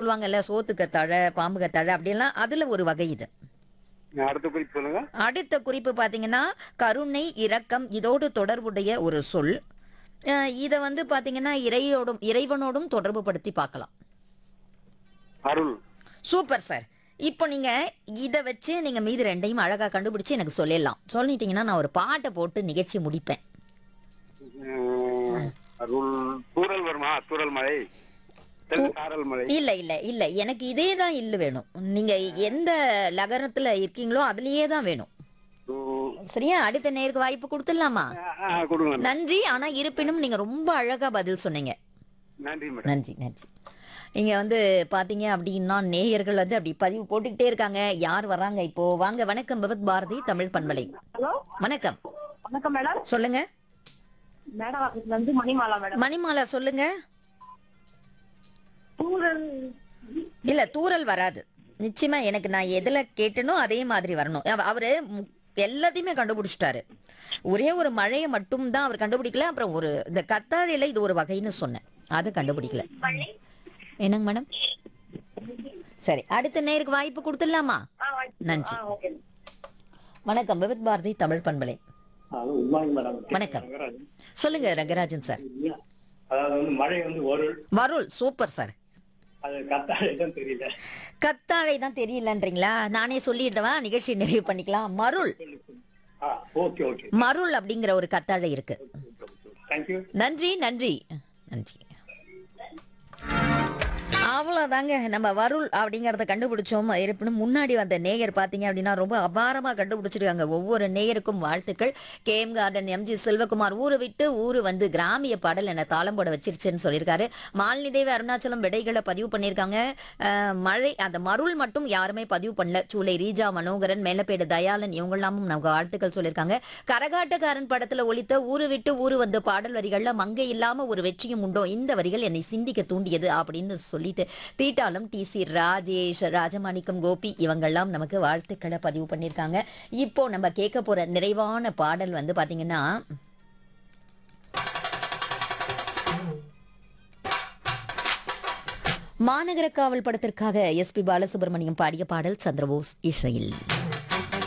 சொல்லுவாங்கல்ல சோத்து கத்தாழை பாம்பு கத்தாழை அப்படிலாம் அதுல ஒரு வகை இது அடுத்த குறிப்பு சொல்லுங்க அடுத்த குறிப்பு பாத்தீங்கன்னா கருணை இரக்கம் இதோடு தொடர்புடைய ஒரு சொல் அஹ் இத வந்து பாத்தீங்கன்னா இறையோடும் இறைவனோடும் தொடர்பு படுத்தி பார்க்கலாம் அருள் சூப்பர் சார் இப்போ நீங்க இத வச்சு நீங்க மீதி ரெண்டையும் அழகா கண்டுபிடிச்சு எனக்கு சொல்லிடலாம் சொல்லிட்டீங்கன்னா நான் ஒரு பாட்டை போட்டு நிகழ்ச்சி முடிப்பேன் உம், அருள் தூரல் வருமா தூரல் மழை தென் சாரல் மழை இல்ல இல்ல இல்ல எனக்கு இதே தான் இல்ல வேணும் நீங்க எந்த லகரத்துல இருக்கீங்களோ அதுலயே தான் வேணும் உம், சரியா அடுத்த நேருக்கு வாய்ப்பு கொடுத்துடலாமா ஆ, ஆ, கொடுங்க நன்றி ஆனா இருப்பினும் நீங்க ரொம்ப அழகா பதில் சொன்னீங்க நன்றி மேடம் நன்றி நன்றி இங்க வந்து பாத்தீங்க அப்படின்னா நேயர்கள் வந்து அப்படி பதிவு போட்டுக்கிட்டே இருக்காங்க யார் வராங்க இப்போ வாங்க வணக்கம் பகவத் பாரதி தமிழ் பண்பலை ஹலோ வணக்கம் வணக்கம் மேடம் சொல்லுங்க மேடம் ஆபீஸ்ல இருந்து மணிமாலா மேடம் மணிமாலா சொல்லுங்க தூரல் இல்ல தூரல் வராது நிச்சயமா எனக்கு நான் எதுல கேட்டனோ அதே மாதிரி வரணும் அவ- அவரு மு- எல்லாத்தையுமே கண்டுபிடிச்சிட்டாரு ஒரே ஒரு மழையை மட்டும் தான் அவர் கண்டுபிடிக்கல அப்புறம் ஒரு இந்த கத்தாழையில இது ஒரு வகைன்னு சொன்னேன் அது கண்டுபிடிக்கல என்னங்க மேடம் சரி அடுத்த நேருக்கு வாய்ப்பு கொடுத்துடலாமா நன்றி ஓகே வணக்கம் விவித் பாரதி தமிழ் பண்பலை குட் மார்னிங் மேடம் வணக்கம் சொல்லுங்க ரங்கராஜன் சார் அதாவது வந்து மழை வந்து ஒரு வருள் சூப்பர் சார் அது கத்தாழை தான் தெரியல கத்தாழை தான் தெரியலன்றீங்களா நானே சொல்லிட்டவா நிகழ்ச்சி நிறைவு பண்ணிக்கலாம் மருள் ஆ ஓகே ஓகே மருள் அப்படிங்கிற ஒரு கத்தாழை இருக்கு தேங்க்யூ நன்றி நன்றி நன்றி அவ்வளோதாங்க நம்ம வருள் அப்படிங்கறத கண்டுபிடிச்சோம் இருப்பினும் முன்னாடி வந்த நேயர் பார்த்தீங்க அப்படின்னா ரொம்ப அபாரமா கண்டுபிடிச்சிருக்காங்க ஒவ்வொரு நேயருக்கும் வாழ்த்துக்கள் K M garden MG Selvakumar ஊரை விட்டு ஊரு வந்து கிராமிய பாடல் என தாளம் போட வச்சிருச்சுன்னு சொல்லியிருக்காரு மாலினி தேவி அருணாச்சலம் விடைகளை பதிவு பண்ணியிருக்காங்க அஹ், மழை அந்த மருள் மட்டும் யாருமே பதிவு பண்ணல சூளை ரீஜா மனோகரன் மேலப்பேடு தயாளன் இவங்கெல்லாமும் நமக்கு வாழ்த்துக்கள் சொல்லியிருக்காங்க கரகாட்டக்காரன் படத்துல ஒலித்த ஊரு விட்டு ஊரு வந்த பாடல் வரிகள்ல மங்கை இல்லாம ஒரு வெற்றியும் உண்டோ இந்த வரிகள் என்னை சிந்திக்க தூண்டியது அப்படின்னு சொல்லிட்டு தீட்டாலும் டி சி ராஜேஷ் ராஜமாணிக்கம் கோபி இவங்கெல்லாம் நமக்கு வாழ்த்துக்களை பதிவு பண்ணியிருக்காங்க இப்போ நம்ம கேட்க போற நிறைவான பாடல் வந்து பாத்தீங்கன்னா மாநகர காவல் படத்திற்காக எஸ்பி பாலசுப்ரமணியம் பாடிய பாடல் சந்திரபோஸ் இசையில்